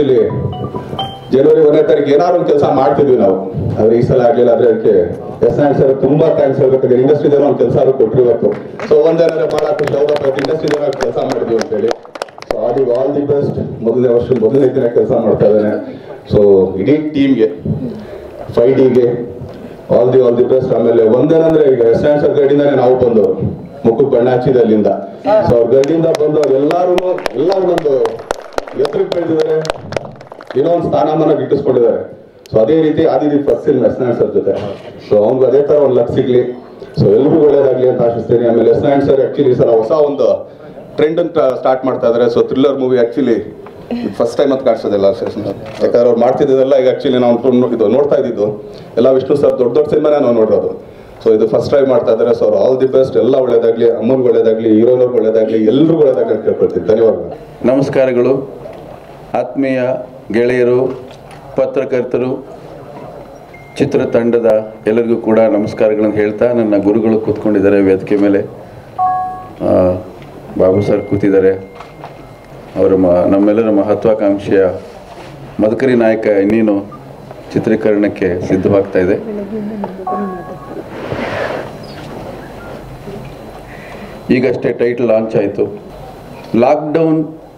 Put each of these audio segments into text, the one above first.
actually ಜನವರಿ ಒಂದನೇ ತಾರೀಕು ಏನಾದ್ರು ಒಂದು ಕೆಲಸ ಮಾಡ್ತಿದ್ವಿ ನಾವು ಆದ್ರೆ ಈ ಸಲ ಆಗ್ಲಿಲ್ಲ ಆದ್ರೆ ಅದಕ್ಕೆ ಎಸ್ ಆ್ಯಂಡ್ ಸರ್ ತುಂಬಾ ಥ್ಯಾಂಕ್ಸ್ ಹೇಳ್ಬೇಕಾದ್ರೆ ಇಂಡಸ್ಟ್ರಿದವ್ರು ಒಂದು ಕೆಲಸ ಕೊಟ್ರು ಇವತ್ತು ಸೊ ಒಂದೇನಾದ್ರೆ ಬಹಳ ಖುಷಿ ಹೌದಪ್ಪ ಇಂಡಸ್ಟ್ರಿದವ್ರ ಕೆಲಸ ಮಾಡಿದ್ವಿ ಅಂತ ಹೇಳಿ ಸೊ ಆಡಿ ಆಲ್ ದಿ ಬೆಸ್ಟ್ ಮೊದಲನೇ ವರ್ಷ ಮೊದಲನೇ ದಿನ ಕೆಲಸ ಮಾಡ್ತಾ ಇದ್ದಾನೆ ಸೊ ಇಡೀ ಟೀಮ್ಗೆ ಫೈ ಡಿಗೆ all the all the best ಆಮೇಲೆ ಒಂದೇನಂದ್ರೆ ಈಗ ಎಸ್ ಆ್ಯಂಡ್ ಸರ್ ಗಡಿಯಿಂದಾನೆ ನಾವು ಬಂದವರು ಮುಖಕ್ಕೆ ಬಣ್ಣ ಹಚ್ಚಿದ ಅಲ್ಲಿಂದ ಸೊ ಅವ್ರ ಗಡಿಯಿಂದ ಬಂದವ್ರು ಎಲ್ಲಾರು ಎಲ್ಲರೂ ಒಂದು ಎತ್ತರಕ್ಕೆ ಬೆಳೆದಿದ್ದಾರೆ ಏನೋ ಒಂದು ಸ್ಥಾನಮಾನ ಗಿಟ್ಟಿಸ್ಕೊಂಡಿದ್ದಾರೆ ಸೊ ಅದೇ ರೀತಿ ಆದಿದಿ ಫಸ್ಟ್ ಸಿನಿಮಾ ಎಸ್ ಸರ್ ಜೊತೆ ಸೊ ಅವ್ನಿಗೆ ಅದೇ ತರ ಒಂದು ಲಕ್ ಸಿಗ್ಲಿ ಸೊ ಎಲ್ರಿಗೂ ಒಳ್ಳೇದಾಗ್ಲಿ ಅಂತ ಆಶಿಸ್ತೀನಿ ಆಮೇಲೆ S Narayan sir actually sir ಹೊಸ ಒಂದು ಟ್ರೆಂಡ್ ಅಂತ ಸ್ಟಾರ್ಟ್ ಮಾಡ್ತಾ ಇದ್ದಾರೆ so thriller movie actually first time ಅಂತ ಕಾಣಿಸೋದಿಲ್ಲ ಯಾಕಂದ್ರೆ ಅವ್ರು ಮಾಡ್ತಿದ್ದೆಲ್ಲ ಈಗ ಆಕ್ಚುಲಿ ನಾವು ಟು- ಇದು ನೋಡ್ತಾ ಇದ್ದಿದ್ದು ಎಲ್ಲ ವಿಷ್ಣು ಸರ್ ದೊಡ್ಡ ದೊಡ್ಡ ಸಿನಿಮಾನೇ ನಾವು ನೋಡಿರೋದು ಸೊ ಇದು ಫಸ್ಟ್ ಟ್ರೈ ಮಾಡ್ತಾ ಇದ್ದಾರೆ ಸೊ ಆಲ್ ದಿ ಬೆಸ್ಟ್ ಎಲ್ಲ ಒಳ್ಳೇದಾಗ್ಲಿ ಅಮ್ಮನ್ಗೆ ಒಳ್ಳೇದಾಗ್ಲಿ ಹೀರೋನವ್ರಿಗೆ ಒಳ್ಳೇದಾಗ್ಲಿ ಎಲ್ರಿಗೂ ಒಳ್ಳೇದಾಗ್ಲಿ ಅಂತ ಕೇಳ್ಕೊಳ್ತೀನಿ ಧನ್ಯವಾದಗಳು ನಮಸ್ಕಾರಗಳು ಆತ್ಮೀಯ ಗೆಳೆಯರು ಪತ್ರಕರ್ತರು ಚಿತ್ರತಂಡದ ಎಲ್ಲರಿಗೂ ಕೂಡ ನಮಸ್ಕಾರಗಳನ್ನು ಹೇಳ್ತಾ ನನ್ನ ಗುರುಗಳು ಕೂತ್ಕೊಂಡಿದ್ದಾರೆ ವೇದಿಕೆ ಮೇಲೆ ಆ, ಬಾಬು ಸರ್ ಕೂತಿದ್ದಾರೆ ಅವರ ಮ ನಮ್ಮೆಲ್ಲರ ಮಹತ್ವಾಕಾಂಕ್ಷೆಯ ಮದಕರಿ ನಾಯಕ ಇನ್ನೇನು ಚಿತ್ರೀಕರಣಕ್ಕೆ ಸಿದ್ಧವಾಗ್ತಾ ಇದೆ ಈಗಷ್ಟೇ ಟೈಟಲ್ ಲಾಂಚ್ ಆಯಿತು ಲಾಕ್ಡೌನ್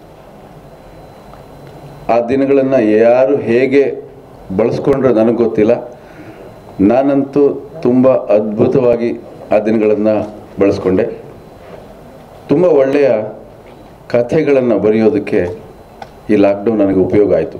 ಆ ದಿನಗಳನ್ನು ಯಾರು ಹೇಗೆ ಬಳಸ್ಕೊಂಡ್ರೆ ನನಗೆ ಗೊತ್ತಿಲ್ಲ ನಾನಂತೂ ತುಂಬ ಅದ್ಭುತವಾಗಿ ಆ ದಿನಗಳನ್ನು ಬಳಸ್ಕೊಂಡೆ ತುಂಬ ಒಳ್ಳೆಯ ಕಥೆಗಳನ್ನು ಬರೆಯೋದಕ್ಕೆ ಈ ಲಾಕ್ಡೌನ್ ನನಗೆ ಉಪಯೋಗ ಆಯಿತು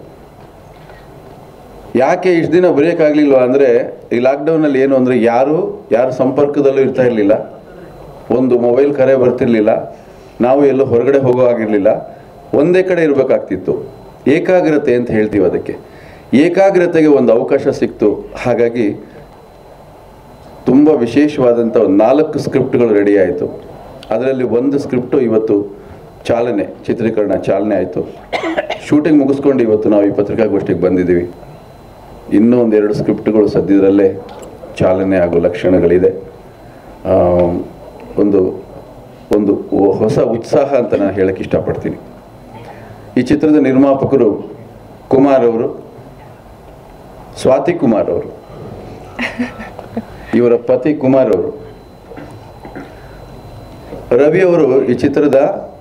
ಯಾಕೆ ಇಷ್ಟು ದಿನ ಬರೆಯೋಕ್ಕಾಗಲಿಲ್ವ ಅಂದರೆ ಈ ಲಾಕ್ಡೌನಲ್ಲಿ ಏನು ಅಂದರೆ ಯಾರು ಯಾರ ಸಂಪರ್ಕದಲ್ಲೂ ಇರ್ತಾ ಇರಲಿಲ್ಲ ಒಂದು ಮೊಬೈಲ್ ಕರೆ ಬರ್ತಿರ್ಲಿಲ್ಲ ನಾವು ಎಲ್ಲೂ ಹೊರಗಡೆ ಹೋಗೋ ಆಗಿರಲಿಲ್ಲ ಒಂದೇ ಕಡೆ ಇರಬೇಕಾಗ್ತಿತ್ತು ಏಕಾಗ್ರತೆ ಅಂತ ಹೇಳ್ತೀವಿ ಅದಕ್ಕೆ ಏಕಾಗ್ರತೆಗೆ ಒಂದು ಅವಕಾಶ ಸಿಕ್ತು ಹಾಗಾಗಿ ತುಂಬ ವಿಶೇಷವಾದಂಥ ಒಂದು ನಾಲ್ಕು ಸ್ಕ್ರಿಪ್ಟ್ಗಳು ರೆಡಿ ಆಯಿತು ಅದರಲ್ಲಿ ಒಂದು ಸ್ಕ್ರಿಪ್ಟು ಇವತ್ತು ಚಾಲನೆ ಚಿತ್ರೀಕರಣ ಚಾಲನೆ ಆಯಿತು ಶೂಟಿಂಗ್ ಮುಗಿಸ್ಕೊಂಡು ಇವತ್ತು ನಾವು ಈ ಪತ್ರಿಕಾಗೋಷ್ಠಿಗೆ ಬಂದಿದ್ದೀವಿ ಇನ್ನೂ ಒಂದೆರಡು ಸ್ಕ್ರಿಪ್ಟ್ಗಳು ಸದ್ಯದಲ್ಲೇ ಚಾಲನೆ ಆಗೋ ಲಕ್ಷಣಗಳಿದೆ ಆ, ಒಂದು ಒಂದು ಹೊಸ ಉತ್ಸಾಹ ಅಂತ ನಾನು ಹೇಳಕ್ಕೆ ಇಷ್ಟಪಡ್ತೀನಿ ಈ ಚಿತ್ರದ ನಿರ್ಮಾಪಕರು ಕುಮಾರ್ ಅವರು ಸ್ವಾತಿ ಕುಮಾರ್ ಅವರು ಇವರ ಪತಿ ಕುಮಾರ್ ಅವರು ರವಿ ಅವರು ಈ ಚಿತ್ರದ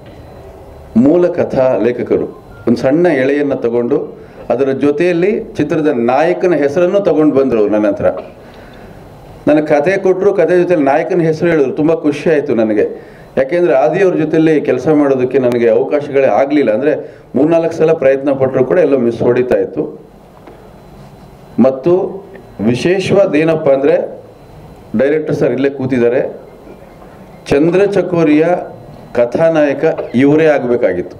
ಮೂಲ ಕಥಾ ಲೇಖಕರು ಒಂದು ಸಣ್ಣ ಎಳೆಯನ್ನು ತಗೊಂಡು ಅದರ ಜೊತೆಯಲ್ಲಿ ಚಿತ್ರದ ನಾಯಕನ ಹೆಸರನ್ನು ತಗೊಂಡು ಬಂದರು ಅವ್ರು ನನ್ನ ಹತ್ರ ನನಗೆ ಕತೆ ಕೊಟ್ಟರು ಕತೆ ಜೊತೆಲಿ ನಾಯಕನ ಹೆಸರು ಹೇಳಿದ್ರು ತುಂಬ ಖುಷಿ ಆಯಿತು ನನಗೆ ಯಾಕೆಂದರೆ ಆದಿಯವ್ರ ಜೊತೆಲಿ ಕೆಲಸ ಮಾಡೋದಕ್ಕೆ ನನಗೆ ಅವಕಾಶಗಳೇ ಆಗಲಿಲ್ಲ ಅಂದರೆ ಮೂರ್ನಾಲ್ಕು ಸಲ ಪ್ರಯತ್ನ ಪಟ್ಟರು ಕೂಡ ಎಲ್ಲೋ ಮಿಸ್ ಹೊಡಿತಾ ಇತ್ತು ಮತ್ತು ವಿಶೇಷವಾದ ಏನಪ್ಪ ಅಂದರೆ ಡೈರೆಕ್ಟರ್ ಸರ್ ಇಲ್ಲೇ ಕೂತಿದ್ದಾರೆ ಚಂದ್ರ ಚಕೋರಿಯ ಕಥಾನಾಯಕ ಇವರೇ ಆಗಬೇಕಾಗಿತ್ತು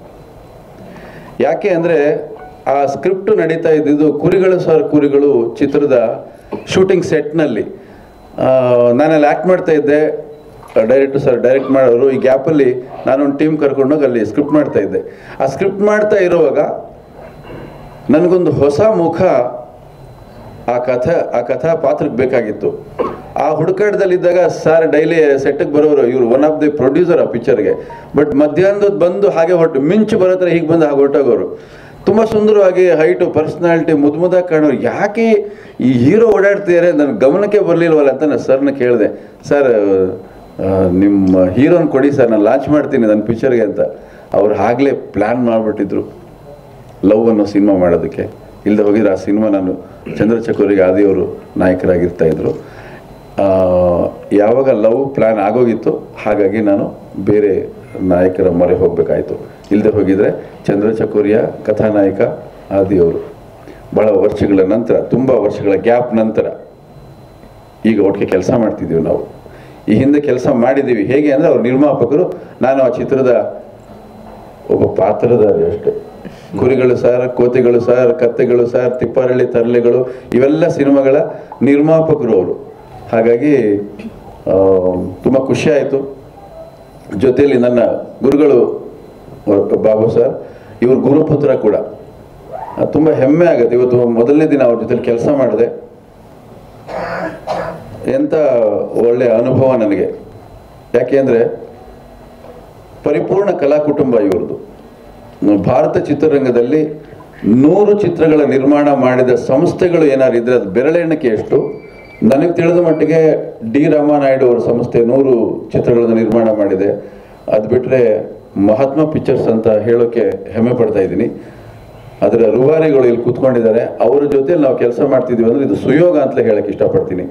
ಯಾಕೆ ಅಂದರೆ ಆ ಸ್ಕ್ರಿಪ್ಟ್ ನಡೀತಾ ಇದ್ದಿದ್ದು ಕುರಿಗಳು ಸರ್ ಕುರಿಗಳು ಚಿತ್ರದ ಶೂಟಿಂಗ್ ಸೆಟ್ನಲ್ಲಿ ನಾನಲ್ಲಿ ಆ್ಯಕ್ಟ್ ಮಾಡ್ತಾ ಇದ್ದೆ ಡೈರೆಕ್ಟರ್ ಸರ್ ಡೈರೆಕ್ಟ್ ಮಾಡೋರು ಈ ಗ್ಯಾಪಲ್ಲಿ ನಾನೊಂದು ಟೀಮ್ ಕರ್ಕೊಂಡೋಗಿ ಅಲ್ಲಿ ಸ್ಕ್ರಿಪ್ಟ್ ಮಾಡ್ತಾ ಇದ್ದೆ ಆ ಸ್ಕ್ರಿಪ್ಟ್ ಮಾಡ್ತಾ ಇರುವಾಗ ನನಗೊಂದು ಹೊಸ ಮುಖ ಆ ಕಥಾ ಆ ಕಥಾ ಪಾತ್ರಕ್ಕೆ ಬೇಕಾಗಿತ್ತು ಆ ಹುಡುಕಾಟದಲ್ಲಿದ್ದಾಗ ಸರ್ ಡೈಲಿ ಸೆಟ್ಟಿಗೆ ಬರೋರು ಇವರು ಒನ್ ಆಫ್ ದಿ ಪ್ರೊಡ್ಯೂಸರ್ ಆ ಪಿಕ್ಚರ್ಗೆ ಬಟ್ ಮಧ್ಯಾಹ್ನದ ಬಂದು ಹಾಗೆ ಹೊಟ್ಟು ಮಿಂಚು ಬರೋ ಥರ ಹೀಗೆ ಬಂದು ಹಾಗೆ ಹೊರಟೋಗೋರು ತುಂಬ ಸುಂದರವಾಗಿ ಹೈಟು ಪರ್ಸ್ನಾಲಿಟಿ ಮುದ್ದು ಮುದ್ದಾಗಿ ಕಾಣೋರು ಯಾಕೆ ಈ ಹೀರೋ ಓಡಾಡ್ತಿದ್ದಾರೆ ನನ್ನ ಗಮನಕ್ಕೆ ಬರಲಿಲ್ವಲ್ಲ ಅಂತ ನಾನು ಸರ್ನ ಕೇಳಿದೆ ಸರ್ ಆ, ನಿಮ್ಮ ಹೀರೋನ್ ಕೊಡಿ ಸರ್ ನಾನು ಲಾಂಚ್ ಮಾಡ್ತೀನಿ ನನ್ನ ಪಿಕ್ಚರ್ಗೆ ಅಂತ ಅವ್ರು ಆಗಲೇ ಪ್ಲ್ಯಾನ್ ಮಾಡಿಬಿಟ್ಟಿದ್ರು ಲವ್ ಅನ್ನೋ ಸಿನಿಮಾ ಮಾಡೋದಕ್ಕೆ ಇಲ್ಲದೆ ಹೋಗಿದ್ರೆ ಆ ಸಿನಿಮಾ ನಾನು ಚಂದ್ರಚಕೋರಿಗೆ ಆದಿಯವರು ನಾಯಕರಾಗಿರ್ತಾ ಇದ್ರು ಆ, ಯಾವಾಗ ಲವ್ ಪ್ಲ್ಯಾನ್ ಆಗೋಗಿತ್ತು ಹಾಗಾಗಿ ನಾನು ಬೇರೆ ನಾಯಕರ ಮೊರೆ ಹೋಗಬೇಕಾಯಿತು ಇಲ್ಲದೆ ಹೋಗಿದ್ರೆ ಚಂದ್ರಚಕೋರಿಯ ಕಥಾನಾಯಕ ಆದಿಯವರು ಬಹಳ ವರ್ಷಗಳ ನಂತರ ತುಂಬ ವರ್ಷಗಳ ಗ್ಯಾಪ್ ನಂತರ ಈಗ ಒಟ್ಟಿಗೆ ಕೆಲಸ ಮಾಡ್ತಿದ್ದೀವಿ ನಾವು ಈ ಹಿಂದೆ ಕೆಲಸ ಮಾಡಿದ್ದೀವಿ ಹೇಗೆ ಅಂದರೆ ಅವ್ರ ನಿರ್ಮಾಪಕರು ನಾನು ಆ ಚಿತ್ರದ ಒಬ್ಬ ಪಾತ್ರಧಾರಿ ಅಷ್ಟೇ ಕುರಿಗಳು ಸರ್ ಕೋತಿಗಳು ಸರ್ ಕತ್ತೆಗಳು ಸರ್ ತಿಪ್ಪಾರಳ್ಳಿ ತರಲೆಗಳು ಇವೆಲ್ಲ ಸಿನಿಮಾಗಳ ನಿರ್ಮಾಪಕರು ಅವರು ಹಾಗಾಗಿ ಆ, ತುಂಬ ಖುಷಿ ಆಯಿತು ಜೊತೆಯಲ್ಲಿ ನನ್ನ ಗುರುಗಳು ಅವ್ರ ಬಾಬು ಸರ್ ಇವ್ರ ಗುರುಪುತ್ರ ಕೂಡ ಆ, ತುಂಬ ಹೆಮ್ಮೆ ಆಗುತ್ತೆ ಇವತ್ತು ಮೊದಲನೇ ದಿನ ಅವ್ರ ಜೊತೆಲಿ ಕೆಲಸ ಮಾಡಿದೆ ಎಂಥ ಒಳ್ಳೆಯ ಅನುಭವ ನನಗೆ ಯಾಕೆಂದರೆ ಪರಿಪೂರ್ಣ ಕಲಾ ಕುಟುಂಬ ಇವ್ರದ್ದು ಭಾರತ ಚಿತ್ರರಂಗದಲ್ಲಿ ನೂರು ಚಿತ್ರಗಳ ನಿರ್ಮಾಣ ಮಾಡಿದ ಸಂಸ್ಥೆಗಳು ಏನಾದ್ರು ಇದ್ರೆ ಅದು ಬೆರಳೆಣಿಕೆ ಎಷ್ಟು ನನಗೆ ತಿಳಿದ ಮಟ್ಟಿಗೆ ಡಿ ರಾಮನಾಯ್ಡು ಅವರ ಸಂಸ್ಥೆ ನೂರು ಚಿತ್ರಗಳನ್ನು ನಿರ್ಮಾಣ ಮಾಡಿದೆ ಅದು ಬಿಟ್ಟರೆ ಮಹಾತ್ಮ ಪಿಕ್ಚರ್ಸ್ ಅಂತ ಹೇಳೋಕೆ ಹೆಮ್ಮೆ ಪಡ್ತಾ ಇದ್ದೀನಿ ಅದರ ರೂವಾರಿಗಳು ಇಲ್ಲಿ ಕೂತ್ಕೊಂಡಿದ್ದಾರೆ ಅವರ ಜೊತೆ ನಾವು ಕೆಲಸ ಮಾಡ್ತಿದ್ದೀವಿ ಅಂದ್ರೆ ಇದು ಸುಯೋಗ ಅಂತಲೇ ಹೇಳಕ್ಕೆ ಇಷ್ಟಪಡ್ತೀನಿ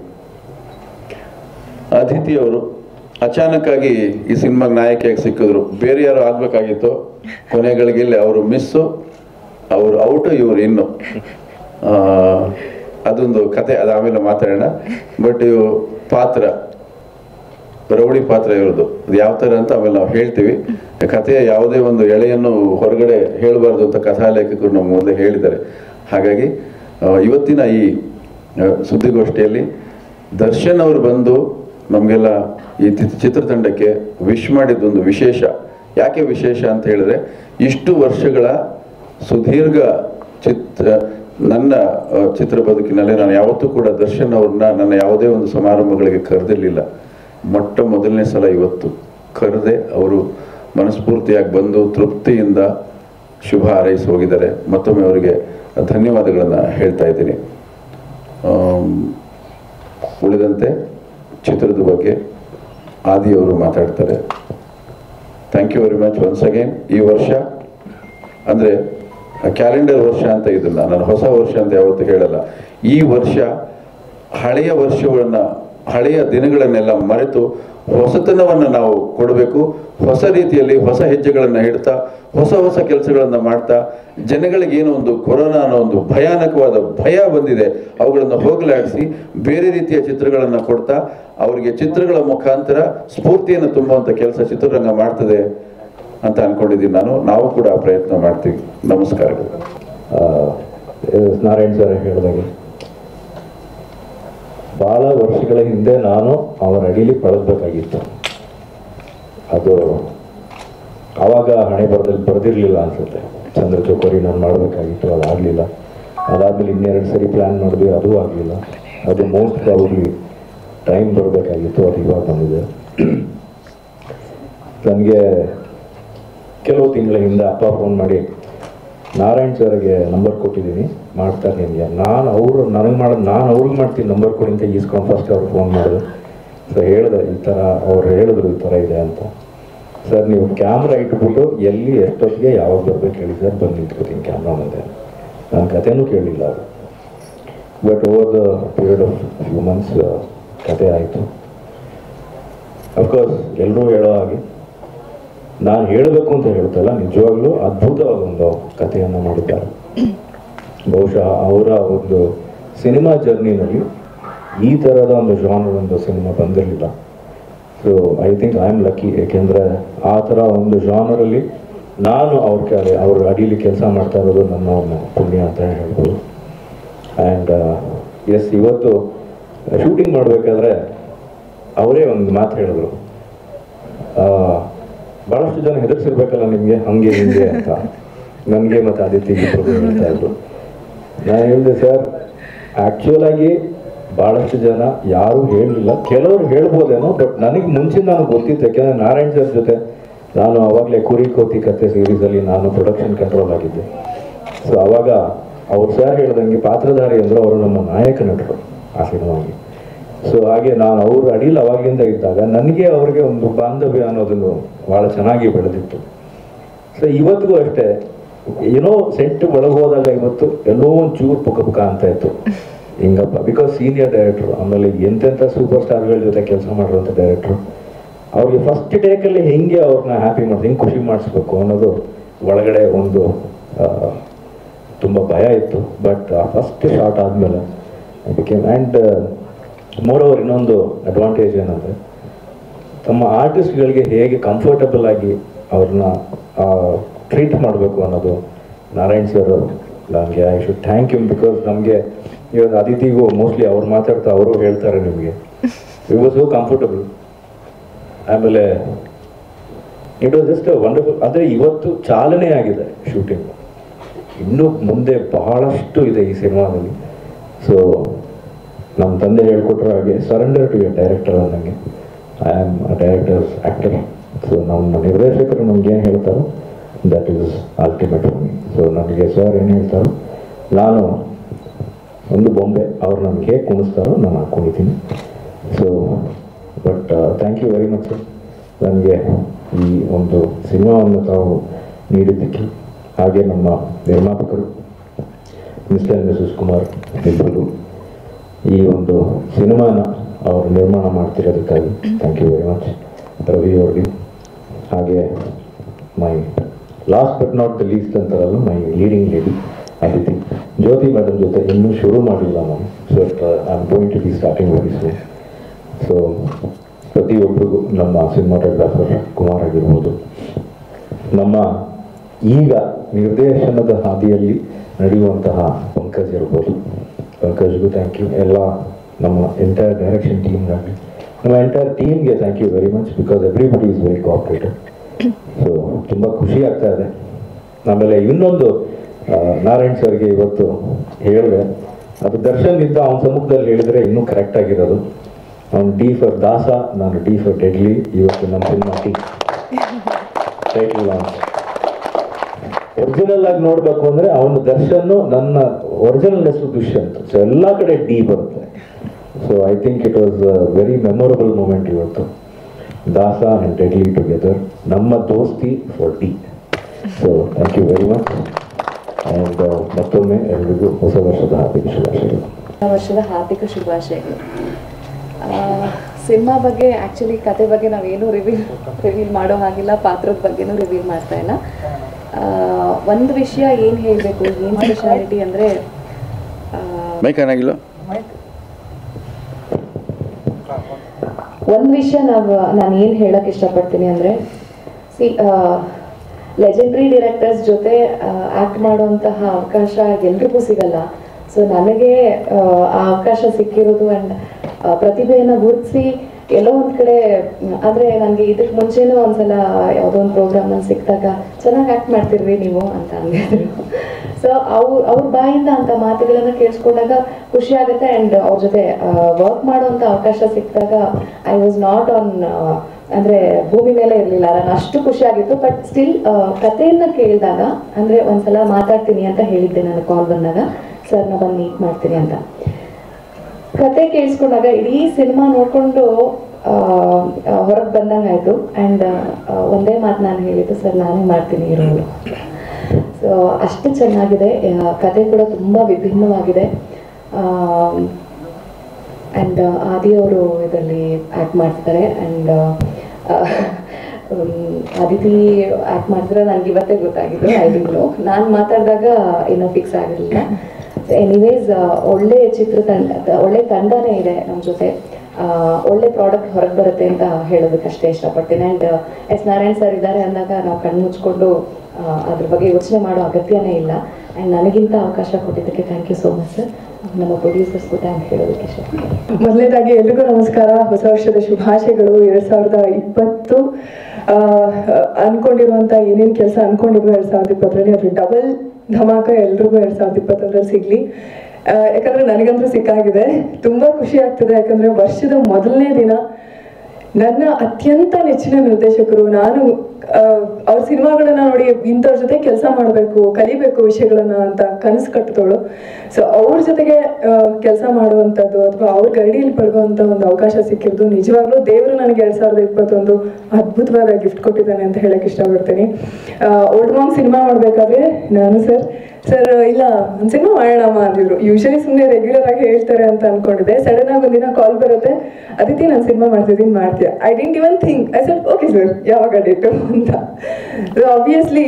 ಅದಿತಿ ಅವರು ಅಚಾನಕ್ಕಾಗಿ ಈ ಸಿನಿಮಾಗೆ ನಾಯಕಿಯಾಗಿ ಸಿಕ್ಕಿದ್ರು ಬೇರೆ ಯಾರು ಆಗ್ಬೇಕಾಗಿತ್ತು ಕೊನೆಗಳಿಗೆ ಇಲ್ಲಿ ಅವರು ಮಿಸ್ಸು ಅವರು ಔಟು ಇವರು ಇನ್ನು ಆ, ಅದೊಂದು ಕತೆ ಅದು ಆಮೇಲೆ ಮಾತಾಡೋಣ ಬಟ್ ಇವು ಪಾತ್ರ ರೌಡಿ ಪಾತ್ರ ಇರೋದು ಅದು ಯಾವ ಥರ ಅಂತ ಆಮೇಲೆ ನಾವು ಹೇಳ್ತೀವಿ ಕಥೆಯ ಯಾವುದೇ ಒಂದು ಎಳೆಯನ್ನು ಹೊರಗಡೆ ಹೇಳಬಾರ್ದು ಅಂತ ಕಥಾ ಲೇಖಕರು ನಮ್ಮ ಮೊದಲೇ ಹೇಳಿದ್ದಾರೆ ಹಾಗಾಗಿ ಆ, ಇವತ್ತಿನ ಈ ಆ, ಸುದ್ದಿಗೋಷ್ಠಿಯಲ್ಲಿ ದರ್ಶನ್ ಅವರು ಬಂದು ನಮಗೆಲ್ಲ ಈ ಚಿ- ಚಿತ್ರತಂಡಕ್ಕೆ ವಿಶ್ ಮಾಡಿದ್ದೊಂದು ವಿಶೇಷ ಯಾಕೆ ವಿಶೇಷ ಅಂತ ಹೇಳಿದ್ರೆ ಇಷ್ಟು ವರ್ಷಗಳ ಸುದೀರ್ಘ ಚಿತ್ರ ನನ್ನ ಆ, ಚಿತ್ರ ಬದುಕಿನಲ್ಲಿ ನಾನು ಯಾವತ್ತೂ ಕೂಡ ದರ್ಶನ್ ಅವ್ರನ್ನ ನನ್ನ ಯಾವುದೇ ಒಂದು ಸಮಾರಂಭಗಳಿಗೆ ಕರೆದಿರಲಿಲ್ಲ ಮೊಟ್ಟ ಮೊದಲನೇ ಸಲ ಇವತ್ತು ಕರೆದೆ ಅವರು ಮನಸ್ಫೂರ್ತಿಯಾಗಿ ಬಂದು ತೃಪ್ತಿಯಿಂದ ಶುಭ ಹಾರೈಸಿ ಹೋಗಿದ್ದಾರೆ ಮತ್ತೊಮ್ಮೆ ಅವರಿಗೆ ಧನ್ಯವಾದಗಳನ್ನು ಹೇಳ್ತಾ ಇದ್ದೀನಿ ಆಮ್, ಉಳಿದಂತೆ ಚಿತ್ರದ ಬಗ್ಗೆ ಆದಿಯವರು ಮಾತಾಡ್ತಾರೆ thank you very much once again ಈ ವರ್ಷ ಅಂದರೆ ಕ್ಯಾಲೆಂಡರ್ ವರ್ಷ ಅಂತ ಇದನ್ನ ನಾನು ಹೊಸ ವರ್ಷ ಅಂತ ಯಾವತ್ತೂ ಹೇಳಲ್ಲ ಈ ವರ್ಷ ಹಳೆಯ ವರ್ಷಗಳನ್ನ ಹಳೆಯ ದಿನಗಳನ್ನೆಲ್ಲ ಮರೆತು ಹೊಸತನವನ್ನು ನಾವು ಕೊಡಬೇಕು ಹೊಸ ರೀತಿಯಲ್ಲಿ ಹೊಸ ಹೆಜ್ಜೆಗಳನ್ನು ಇಡ್ತಾ ಹೊಸ ಹೊಸ ಕೆಲಸಗಳನ್ನು ಮಾಡ್ತಾ ಜನಗಳಿಗೆ ಏನೋ ಒಂದು ಕೊರೋನಾ ಅನ್ನೋ ಒಂದು ಭಯಾನಕವಾದ ಭಯ ಬಂದಿದೆ ಅವುಗಳನ್ನು ಹೋಗಲಾಡಿಸಿ ಬೇರೆ ರೀತಿಯ ಚಿತ್ರಗಳನ್ನು ಕೊಡ್ತಾ ಅವರಿಗೆ ಚಿತ್ರಗಳ ಮುಖಾಂತರ ಸ್ಫೂರ್ತಿಯನ್ನು ತುಂಬುವಂಥ ಕೆಲಸ ಚಿತ್ರರಂಗ ಮಾಡ್ತದೆ ಅಂತ ಅನ್ಕೊಂಡಿದ್ದೀನಿ ನಾನು ನಾವು ಕೂಡ ಆ ಪ್ರಯತ್ನ ಮಾಡ್ತೀವಿ ನಮಸ್ಕಾರಗಳು ಆ, ಎಸ್ ನಾರಾಯಣ್ ಸರ್ ಹೇಳಿದಾಗೆ ಬಹಳ ವರ್ಷಗಳ ಹಿಂದೆ ನಾನು ಅವರ ಅಡಿಲಿ ಪಳಗಬೇಕಾಗಿತ್ತು ಅದು ಆವಾಗ ಹಣೆ ಬರದಲ್ಲಿ ಬರೆದಿರಲಿಲ್ಲ ಅನ್ಸುತ್ತೆ ಚಂದ್ರ ಚೌಕರಿ ನಾನು ಮಾಡಬೇಕಾಗಿತ್ತು ಅದು ಆಗಲಿಲ್ಲ ಅದಾದ್ಮೇಲೆ ಇನ್ನೆರಡು ಸರಿ ಪ್ಲ್ಯಾನ್ ಮಾಡಿದ್ವಿ ಅದು ಆಗಲಿಲ್ಲ ಅದು ಮೋಸ್ಟ್ ಪ್ರಾಬಬ್ಲಿ ಟೈಮ್ ಬರಬೇಕಾಗಿತ್ತು ಅದು ಇವಾಗ ಬಂದಿದೆ ನನಗೆ ಕೆಲವು ತಿಂಗಳ ಹಿಂದೆ ಅಪ್ಪ ಫೋನ್ ಮಾಡಿ ನಾರಾಯಣ್ ಸರ್ಗೆ ನಂಬರ್ ಕೊಟ್ಟಿದ್ದೀನಿ ಮಾಡ್ತಾರೆ ನಿಮಗೆ ನಾನು ಅವರು ನನಗೆ ಮಾಡೋದು ನಾನು ಅವ್ರಿಗೆ ಮಾಡ್ತೀನಿ ನಂಬರ್ ಕೊಡಿ ಅಂತ ಈಸ್ಕೊಂಡು ಫಸ್ಟ್ ಅವ್ರಿಗೆ ಫೋನ್ ಮಾಡಿದೆ ಸೊ ಹೇಳಿದೆ ಈ ಥರ ಅವ್ರು ಹೇಳಿದ್ರು ಈ ಥರ ಇದೆ ಅಂತ ಸರ್ ನೀವು ಕ್ಯಾಮ್ರಾ ಇಟ್ಬಿಟ್ಟು ಎಲ್ಲಿ ಎಷ್ಟೊತ್ತಿಗೆ ಯಾವಾಗ ಬರ್ಬೇಕು ಹೇಳಿ ಸರ್ ಬಂದು ನಿಂತ್ಕೋತೀನಿ ಕ್ಯಾಮ್ರಾ ಮುಂದೆ ನನ್ನ ಕಥೆನೂ ಕೇಳಲಿಲ್ಲ ಅದು but over the period of few months ಕತೆ ಆಯಿತು ಅಫ್ಕೋರ್ಸ್ ಎಲ್ಲರೂ ಹೇಳೋ ಹಾಗೆ ನಾನು ಹೇಳಬೇಕು ಅಂತ ಹೇಳ್ತಲ್ಲ ನಿಜವಾಗ್ಲೂ ಅದ್ಭುತವಾದ ಒಂದು ಕಥೆಯನ್ನು ಮಾಡಿದ್ದಾರೆ ಬಹುಶಃ ಅವರ ಒಂದು ಸಿನಿಮಾ ಜರ್ನಿನಲ್ಲಿ ಈ ಥರದ ಒಂದು ಜಾನರ್ ಒಂದು ಸಿನಿಮಾ ಬಂದಿರಲಿಲ್ಲ so I think I am lucky ಏಕೆಂದರೆ ಆ ಥರ ಒಂದು ಜಾನರಲ್ಲಿ ನಾನು ಅವ್ರ ಕೆ ಅವ್ರ ಅಡಿಲಿ ಕೆಲಸ ಮಾಡ್ತಾ ಇರೋದು ನನ್ನ ಒಂದು ಪುಣ್ಯ ಅಂತ ಹೇಳ್ಬೋದು ಆ್ಯಂಡ್ ಎಸ್ ಇವತ್ತು ಶೂಟಿಂಗ್ ಮಾಡಬೇಕಾದ್ರೆ ಅವರೇ ಒಂದು ಮಾತು ಹೇಳಿದ್ರು ಆ, ಬಹಳಷ್ಟು ಜನ ಹೆದರ್ಸಿರ್ಬೇಕಲ್ಲ ನಿಮಗೆ ಹಂಗೆ ಹಿಂಗೆ ಅಂತ ನನಗೆ ಮತ್ತು ಆದಿತ್ಯ ಇಬ್ಬರು ಹೇಳ್ತಾ ಇದ್ರು ನಾನು ಹೇಳಿದೆ ಸರ್ ಆ್ಯಕ್ಚುಯಲ್ ಆಗಿ ಭಾಳಷ್ಟು ಜನ ಯಾರೂ ಹೇಳಲಿಲ್ಲ ಕೆಲವರು ಹೇಳ್ಬೋದೇನೋ ಬಟ್ ನನಗೆ ಮುಂಚೆ ನಾನು ಗೊತ್ತಿತ್ತು ಯಾಕೆಂದರೆ ನಾರಾಯಣ್ ಸರ್ ಜೊತೆ ನಾನು ಅವಾಗಲೇ ಕುರಿ ಕೋತಿ ಕತೆ ಸೀರೀಸಲ್ಲಿ ನಾನು ಪ್ರೊಡಕ್ಷನ್ ಕಂಟ್ರೋಲ್ ಆಗಿದ್ದೆ ಸೊ ಅವಾಗ ಅವ್ರು ಸರ್ ಹೇಳ್ದಂಗೆ ಪಾತ್ರಧಾರಿ ಅಂದ್ರೆ ಅವರು ನಮ್ಮ ನಾಯಕ ನಟರು ಆ ಸಿನಿಮಾಗೆ ಸೊ ಹಾಗೆ ನಾನು ಅವ್ರ ಅಡಿಲಿ ಅವಾಗಿಂದ ಇದ್ದಾಗ ನನಗೆ ಅವ್ರಿಗೆ ಒಂದು ಬಾಂಧವ್ಯ ಅನ್ನೋದನ್ನು ಭಾಳ ಚೆನ್ನಾಗಿ ಬೆಳೆದಿತ್ತು ಸೊ ಇವತ್ತಿಗೂ ಅಷ್ಟೇ ಏನೋ ಸೆಟ್ ಒಳಗೆ ಹೋದಾಗ ಇವತ್ತು ಎಲ್ಲೋ ಒಂದು ಚೂರು ಪುಕ ಪುಕ ಅಂತ ಇತ್ತು ಹಿಂಗಪ್ಪ ಬಿಕಾಸ್ ಸೀನಿಯರ್ ಡೈರೆಕ್ಟ್ರು ಆಮೇಲೆ ಎಂತೆಂಥ ಸೂಪರ್ ಸ್ಟಾರ್ಗಳ ಜೊತೆ ಕೆಲಸ ಮಾಡಿರುವಂಥ ಡೈರೆಕ್ಟ್ರು ಅವ್ರಿಗೆ ಫಸ್ಟ್ ಟೇಕಲ್ಲಿ ಹೆಂಗೆ ಅವ್ರನ್ನ ಹ್ಯಾಪಿ ಮಾಡಿ ಹೆಂಗೆ ಖುಷಿ ಮಾಡಿಸ್ಬೇಕು ಅನ್ನೋದು ಒಳಗಡೆ ಒಂದು ಆ, ತುಂಬ ಭಯ ಇತ್ತು ಬಟ್ ಫಸ್ಟ್ ಶಾರ್ಟ್ ಆದಮೇಲೆ ಬಿಕೇಮ್ ಆ್ಯಂಡ್ ಮೋರ್ ಓವರ್ ಇನ್ನೊಂದು ಅಡ್ವಾಂಟೇಜ್ ಏನಂದರೆ ತಮ್ಮ ಆರ್ಟಿಸ್ಟ್ಗಳಿಗೆ ಹೇಗೆ ಕಂಫರ್ಟಬಲ್ ಆಗಿ ಅವ್ರನ್ನ ಟ್ರೀಟ್ ಮಾಡಬೇಕು ಅನ್ನೋದು ನಾರಾಯಣ್ ಸರ್ ನನಗೆ I should thank you because ನಮಗೆ ಇವಾಗ ಅದಿತಿಗೂ ಮೋಸ್ಟ್ಲಿ ಅವ್ರು ಮಾತಾಡ್ತಾ ಅವರು ಹೇಳ್ತಾರೆ ನಿಮಗೆ ಇಟ್ ವಾಸ್ ಸೋ ಕಂಫರ್ಟಬಲ್ ಆಮೇಲೆ ಇಟ್ ವಾಸ್ ಜಸ್ಟ್ ವಂಡರ್ಫುಲ್ ಅಂದರೆ ಇವತ್ತು ಚಾಲನೆ ಆಗಿದೆ ಶೂಟಿಂಗ್ ಇನ್ನೂ ಮುಂದೆ ಬಹಳಷ್ಟು ಇದೆ ಈ ಸಿನಿಮಾದಲ್ಲಿ ಸೊ ನಮ್ಮ ತಂದೆ ಹೇಳ್ಕೊಟ್ರ ಹಾಗೆ ಸರೆಂಡರ್ ಟು ಯರ್ ಡೈರೆಕ್ಟರ್ ಅನ್ನಂಗೆ I am director actor so ನಮ್ಮ ನಿರ್ದೇಶಕರು ನಮ್ಗೆ ಏನು ಹೇಳ್ತಾರೋ that is ultimate for me so ನನಗೆ ಸರ್ ಏನು ಹೇಳ್ತಾರೋ ನಾನು ಒಂದು ಬೊಂಬೆ ಅವ್ರು ನನಗೆ ಹೇಗೆ ಕುಣಿಸ್ತಾರೋ ನಾನು ಹಾಕ್ಕೊಂಡಿದ್ದೀನಿ so but thank you very much sir ನನಗೆ ಈ ಒಂದು ಸಿನಿಮಾವನ್ನು ತಾವು ನೀಡಿದ್ದಕ್ಕೆ ಹಾಗೆ ನಮ್ಮ ನಿರ್ಮಾಪಕರು ಮಿಸ್ಟರ್ ಮಿಸಸ್ ಕುಮಾರ್ ಇಬ್ಬರು ಈ ಒಂದು ಸಿನಿಮಾನ ಅವರು ನಿರ್ಮಾಣ ಮಾಡ್ತಿರೋದಕ್ಕಾಗಿ thank you very much Ravi ಅವ್ರಿಗೆ ಹಾಗೆ my last but not the least ಅಂತಾರಲ್ಲ my leading lady Aditi Jyothi madam ಜೊತೆ ಇನ್ನೂ ಶುರು ಮಾಡಿಲ್ಲ ನಾನು so I am going to be starting very soon so ಪ್ರತಿಯೊಬ್ಬರಿಗೂ ನಮ್ಮ ಸಿನಿಮಾಟೋಗ್ರಾಫರ್ ಕುಮಾರ್ ಆಗಿರ್ಬೋದು ನಮ್ಮ ಈಗ ನಿರ್ದೇಶನದ ಹಾದಿಯಲ್ಲಿ ನಡೆಯುವಂತಹ ಪಂಕಜ್ ಇರ್ಬೋದು ಪಂಕಜ್ಗೂ ಥ್ಯಾಂಕ್ ಯು ಎಲ್ಲ ನಮ್ಮ ಎಂಟೈರ್ ಡೈರೆಕ್ಷನ್ ಟೀಮ್ಗಾಗಲಿ ನಮ್ಮ ಎಂಟೈರ್ ಟೀಮ್ಗೆ thank you very much because everybody is very cooperated so ತುಂಬ ಖುಷಿ ಆಗ್ತಾ ಇದೆ ಆಮೇಲೆ ಇನ್ನೊಂದು ಆ, ನಾರಾಯಣ್ ಸರ್ಗೆ ಇವತ್ತು ಹೇಳಿದೆ ಅದು ದರ್ಶನ್ ಇದ್ದ ಅವನ ಸಮ್ಮುಖದಲ್ಲಿ ಹೇಳಿದ್ರೆ ಇನ್ನೂ ಕರೆಕ್ಟ್ ಆಗಿರೋದು ಅವ್ನು ಡಿ ಫರ್ ದಾಸ ನಾನು ಡಿ ಫರ್ ಡೆಡ್ಲಿ ಇವತ್ತು ನಮ್ಮ ಸಿನಿಮಾ ಟೀ ಟೈಟಲ್ ಲಾಂಚ್ ಒರಿಜಿನಲ್ ಆಗಿ ನೋಡ್ಬೇಕು ಅಂದ್ರೆ ಅವನ ದರ್ಶನ್ ನನ್ನ ಒರಿಜಿನಲ್ ಹೆಸರು ದುಷ್ಯಂತ್ ಸೊ ಎಲ್ಲಾ ಕಡೆ ಡಿ ಬರುತ್ತೆ so I think it was very memorable moment ಇವತ್ತು ದಾಸ ಅಂಡ್ ಡೆಡ್ಲಿ ಟುಗೆದರ್ ನಮ್ಮ ದೋಸ್ತಿ for D so thank you very much and ಮತ್ತೊಮ್ಮೆ ಎಲ್ರಿಗೂ ಹೊಸ ವರ್ಷದ ಹಾರ್ದಿಕ ಶುಭಾಶಯಗಳು ವರ್ಷದ ಹಾರ್ದಿಕ ಶುಭಾಶಯಗಳು ಸಿನಿಮಾ ಬಗ್ಗೆ ಆ್ಯಕ್ಚುಲಿ ಕತೆ ಬಗ್ಗೆ ನಾವೇನು ರಿವೀಲ್ ರಿವೀಲ್ ಮಾಡೋ ಹಾಗಿಲ್ಲ ಪಾತ್ರದ ಬಗ್ಗೆನೂ ರಿವೀಲ್ ಮಾಡ್ತಾ ಇಲ್ಲ ಒಂದು ವಿಷಯ ಏನು ಹೇಳಬೇಕು ಏನು ಸ್ಪೆಷಾಲಿಟಿ ಅಂದರೆ ಮೈಕ್ ಏನಾಗಿಲ್ಲ ಒಂದು ವಿಷಯ ನಾವು ನಾನು ಏನು ಹೇಳಕ್ಕೆ ಇಷ್ಟಪಡ್ತೀನಿ ಅಂದರೆ ಸಿ ಲೆಜೆಂಡ್ರಿ ಡೈರೆಕ್ಟರ್ಸ್ ಜೊತೆ ಆ್ಯಕ್ಟ್ ಮಾಡುವಂತಹ ಅವಕಾಶ ಎಲ್ರಿಗೂ ಸಿಗಲ್ಲ ಸೊ ನನಗೆ ಆ, ಆ ಅವಕಾಶ ಸಿಕ್ಕಿರೋದು ಆ್ಯಂಡ್ ಪ್ರತಿಭೆಯನ್ನು ಗುರುತಿಸಿ ಎಲ್ಲೋ ಒಂದು ಕಡೆ ಮ್, ಅಂದ್ರೆ ನನಗೆ ಇದಕ್ಕೆ ಮುಂಚೆನೂ ಒಂದ್ಸಲ ಯಾವುದೋ ಒಂದು ಪ್ರೋಗ್ರಾಮಲ್ಲಿ ಸಿಕ್ಕಿದಾಗ ಚೆನ್ನಾಗಿ ಆ್ಯಕ್ಟ್ ಮಾಡ್ತಿರ್ರಿ ನೀವು ಅಂತ ಅಂದಿದ್ರು ಸೊ ಅವ್ರ ಅವ್ರ ಬಾಯಿಂದ ಅಂತ ಮಾತುಗಳನ್ನ ಕೇಳಿಸ್ಕೊಂಡಾಗ ಖುಷಿ ಆಗುತ್ತೆ ಆ್ಯಂಡ್ ಅವ್ರ ಜೊತೆ ವರ್ಕ್ ಮಾಡುವಂಥ ಅವಕಾಶ ಸಿಕ್ಕಿದಾಗ ಐ ವಾಸ್ ನಾಟ್ ಆನ್ ಅಂದ್ರೆ ಭೂಮಿ ಮೇಲೆ ಇರಲಿಲ್ಲ ನಾನು ಅಷ್ಟು ಖುಷಿ ಆಗಿತ್ತು ಬಟ್ ಸ್ಟಿಲ್ ಕಥೆಯನ್ನ ಕೇಳಿದಾಗ ಅಂದ್ರೆ ಒಂದ್ಸಲ ಮಾತಾಡ್ತೀನಿ ಅಂತ ಹೇಳಿದ್ದೆ ನಾನು ಕಾಲ್ ಬಂದಾಗ ಸರ್ನ ಬಂದು ಮೀಟ್ ಮಾಡ್ತೀನಿ ಅಂತ ಕತೆ ಕೇಳಿಸ್ಕೊಂಡಾಗ ಇಡೀ ಸಿನಿಮಾ ನೋಡ್ಕೊಂಡು ಹೊರಗೆ ಬಂದಂಗೆ ಆಯಿತು ಆ್ಯಂಡ್ ಒಂದೇ ಮಾತು ನಾನು ಹೇಳಿದ್ದು ಸರ್ ನಾನೇ ಮಾಡ್ತೀನಿ ಈ ರೋಲು ಸೊ ಅಷ್ಟು ಚೆನ್ನಾಗಿದೆ ಆ, ಕತೆ ಕೂಡ ತುಂಬ ವಿಭಿನ್ನವಾಗಿದೆ ಆ್ಯಂಡ್ ಆದಿ ಅವರು ಇದರಲ್ಲಿ ಆ್ಯಕ್ಟ್ ಮಾಡ್ತಿದ್ದಾರೆ ಆ್ಯಂಡ್ ಅದಿತಿ ಆ್ಯಕ್ಟ್ ಮಾಡ್ತಿದ್ರೆ ನನಗೆ ಇವತ್ತೇ ಗೊತ್ತಾಗಿದ್ದು ಐ ತಿಂಗಳು ನಾನು ಮಾತಾಡಿದಾಗ ಇನ್ನೂ ಫಿಕ್ಸ್ ಆಗಿರಲಿಲ್ಲ ಎನಿವೇಸ್ ಒಳ್ಳೆ ಚಿತ್ರತಂಡ ಒಳ್ಳೆ ತಂಡನೇ ಇದೆ ನಮ್ಮ ಜೊತೆ ಆ, ಒಳ್ಳೆ ಪ್ರಾಡಕ್ಟ್ ಹೊರಗೆ ಬರುತ್ತೆ ಅಂತ ಹೇಳೋದಕ್ಕಷ್ಟೇ ಇಷ್ಟಪಡ್ತೀನಿ ಆ್ಯಂಡ್ ಎಸ್ ನಾರಾಯಣ್ ಸರ್ ಇದ್ದಾರೆ ಅಂದಾಗ ನಾವು ಕಣ್ಣು ಮುಚ್ಕೊಂಡು ಆ, ಅದ್ರ ಬಗ್ಗೆ ಯೋಚನೆ ಮಾಡೋ ಅಗತ್ಯನೇ ಇಲ್ಲ ಆ್ಯಂಡ್ ನನಗಿಂತ ಅವಕಾಶ ಕೊಟ್ಟಿದ್ದಕ್ಕೆ thank you so much sir ನಮ್ಮ ಪ್ರೊಡ್ಯೂಸರ್ಸ್ಗೂ ಥ್ಯಾಂಕ್ ಹೇಳೋದಕ್ಕೆ ಇಷ್ಟಪಡ್ತೀನಿ ಮೊದಲನೇದಾಗಿ ಎಲ್ರಿಗೂ ನಮಸ್ಕಾರ ಹೊಸ ವರ್ಷದ ಶುಭಾಶಯಗಳು ಎರಡ್ ಸಾವಿರದ ಇಪ್ಪತ್ತು ಆ, ಅನ್ಕೊಂಡಿರುವಂತ ಏನೇನ್ ಕೆಲಸ ಅನ್ಕೊಂಡಿದ್ವು ಎರಡ್ ಸಾವಿರದ ಇಪ್ಪತ್ತರಲ್ಲಿ ಅದ್ರ ಡಬಲ್ ಧಮಾಕ ಎಲ್ರಿಗೂ ಎರಡ್ ಸಾವಿರದ ಇಪ್ಪತ್ತೊಂದರಲ್ಲಿ ಸಿಗ್ಲಿ ಆ, ಯಾಕಂದ್ರೆ ನನಗಂತೂ ಸಿಕ್ಕಾಗಿದೆ ತುಂಬಾ ಖುಷಿ ಆಗ್ತದೆ ಯಾಕಂದ್ರೆ ವರ್ಷದ ಮೊದಲನೇ ದಿನ ನನ್ನ ಅತ್ಯಂತ ನೆಚ್ಚಿನ ನಿರ್ದೇಶಕರು ನಾನು ಆ, ಅವ್ರ ಸಿನಿಮಾಗಳನ್ನ ನೋಡಿ ಇಂಥವ್ರ ಜೊತೆ ಕೆಲಸ ಮಾಡಬೇಕು ಕಲಿಬೇಕು ವಿಷಯಗಳನ್ನ ಅಂತ ಕನಸು ಕಟ್ಟಿದವಳು ಸೊ ಅವ್ರ ಜೊತೆಗೆ ಕೆಲಸ ಮಾಡುವಂಥದ್ದು ಅಥವಾ ಅವ್ರ ಗೈಡಿಯಲ್ಲಿ ಪಡೆಯುವಂಥ ಒಂದು ಅವಕಾಶ ಸಿಕ್ಕಿದ್ದು ನಿಜವಾಗ್ಲೂ ದೇವರು ನನಗೆ ಎರಡ್ ಸಾವಿರದ ಇಪ್ಪತ್ತೊಂದು ಅದ್ಭುತವಾದ ಗಿಫ್ಟ್ ಕೊಟ್ಟಿದ್ದಾನೆ ಅಂತ ಹೇಳಕ್ ಇಷ್ಟಪಡ್ತೀನಿ ಓಲ್ಡ್ ಮಾಂಗ್ ಸಿನಿಮಾ ಮಾಡ್ಬೇಕಾದ್ರೆ ನಾನು ಸರ್ ಸರ್ ಇಲ್ಲ ಒಂದು ಸಿನಿಮಾ ಮಾಡೋಣಮ್ಮ ಅಂದಿದ್ರು ಯೂಶಲಿ ಸುಮ್ಮನೆ ರೆಗ್ಯುಲರ್ ಆಗಿ ಹೇಳ್ತಾರೆ ಅಂತ ಅನ್ಕೊಂಡಿದ್ದೆ ಸಡನ್ ಆಗಿ ಒಂದಿನ ಕಾಲ್ ಬರುತ್ತೆ ಅದಿತಿ ನಾನು ಸಿನಿಮಾ ಮಾಡ್ತಿದ್ದೀನಿ ಮಾಡ್ತೀಯ I didn't even think I sir okay sir ಯಾವಾಗ ಡೇಟು ಅಂತ ಆಬ್ವಿಯಸ್ಲಿ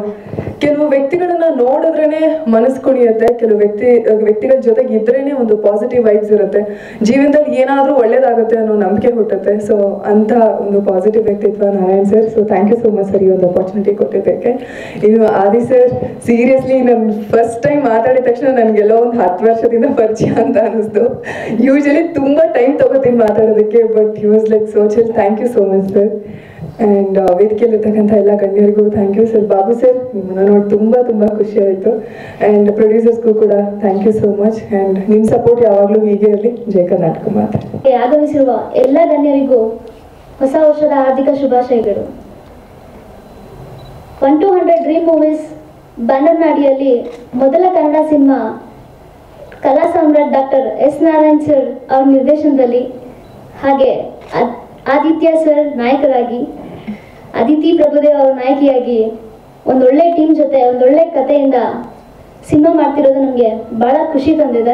ಕೆಲವು ವ್ಯಕ್ತಿಗಳನ್ನ ನೋಡಿದ್ರೇನೆ ಮನಸ್ಸು ಕುಣಿಯುತ್ತೆ ಕೆಲವು ವ್ಯಕ್ತಿ ವ್ಯಕ್ತಿಗಳ ಜೊತೆಗೆ ಇದ್ರೇನೆ ಒಂದು ಪಾಸಿಟಿವ್ ವೈಬ್ಸ್ ಇರುತ್ತೆ ಜೀವನದಲ್ಲಿ ಏನಾದರೂ ಒಳ್ಳೇದಾಗುತ್ತೆ ಅನ್ನೋ ನಂಬಿಕೆ ಹುಟ್ಟುತ್ತೆ ಸೊ ಅಂತ ಒಂದು ಪಾಸಿಟಿವ್ ವ್ಯಕ್ತಿತ್ವ Narayan sir so thank you so much sir ಈ ಒಂದು ಅಪಾರ್ಚುನಿಟಿ ಕೊಟ್ಟಿದ್ದಕ್ಕೆ ಇದು ಆದಿ ಸರ್ ಸೀರಿಯಸ್ಲಿ ನಾನು ಫಸ್ಟ್ ಟೈಮ್ ಮಾತಾಡಿದ ತಕ್ಷಣ ನನಗೆಲ್ಲೋ ಒಂದು ಹತ್ತು ವರ್ಷದಿಂದ ಪರಿಚಯ ಅಂತ ಅನಿಸ್ತು ಯೂಶಲಿ ತುಂಬ ಟೈಮ್ ತಗೋತೀನಿ ಮಾತಾಡೋದಕ್ಕೆ but he was like so chill thank you so much sir and ವೇದಿಕೆಯಲ್ಲಿರ್ತಕ್ಕಂಥ ಎಲ್ಲ ಗಣ್ಯರಿಗೂ thank you sir Babu sir ನಿಮ್ಮನ್ನ ನೋಡಿ ತುಂಬ ತುಂಬ ಖುಷಿ ಆಯಿತು ಆ್ಯಂಡ್ ಪ್ರೊಡ್ಯೂಸರ್ಸ್ಗೂ ಕೂಡ thank you so much and ನಿಮ್ಮ ಸಪೋರ್ಟ್ ಯಾವಾಗಲೂ ಹೀಗೆ ಇರಲಿ ಜಯ ಕರ್ನಾಟಕ ಮಾತ್ರ ಆಗಮಿಸಿರುವ ಎಲ್ಲ ಗಣ್ಯರಿಗೂ ಹೊಸ ವರ್ಷದ ಹಾರ್ದಿಕ ಶುಭಾಶಯಗಳು one two hundred dream movies ಬ್ಯಾನರ್ನ ಅಡಿಯಲ್ಲಿ ಮೊದಲ Kannada cinema Kala Samrat doctor S Narayan sir ಅವ್ರ ನಿರ್ದೇಶನದಲ್ಲಿ ಹಾಗೆ ಆದ್- ಆದಿತ್ಯ ಸರ್ ನಾಯಕರಾಗಿ ಅದಿತಿ ಪ್ರಭುದೇವ್ ಅವ್ರ ನಾಯಕಿಯಾಗಿ ಒಂದೊಳ್ಳೆ ಟೀಮ್ ಜೊತೆ ಒಂದೊಳ್ಳೆ ಕಥೆಯಿಂದ ಸಿನಿಮಾ ಮಾಡ್ತಿರೋದು ನಮಗೆ ಭಾಳ ಖುಷಿ ತಂದಿದೆ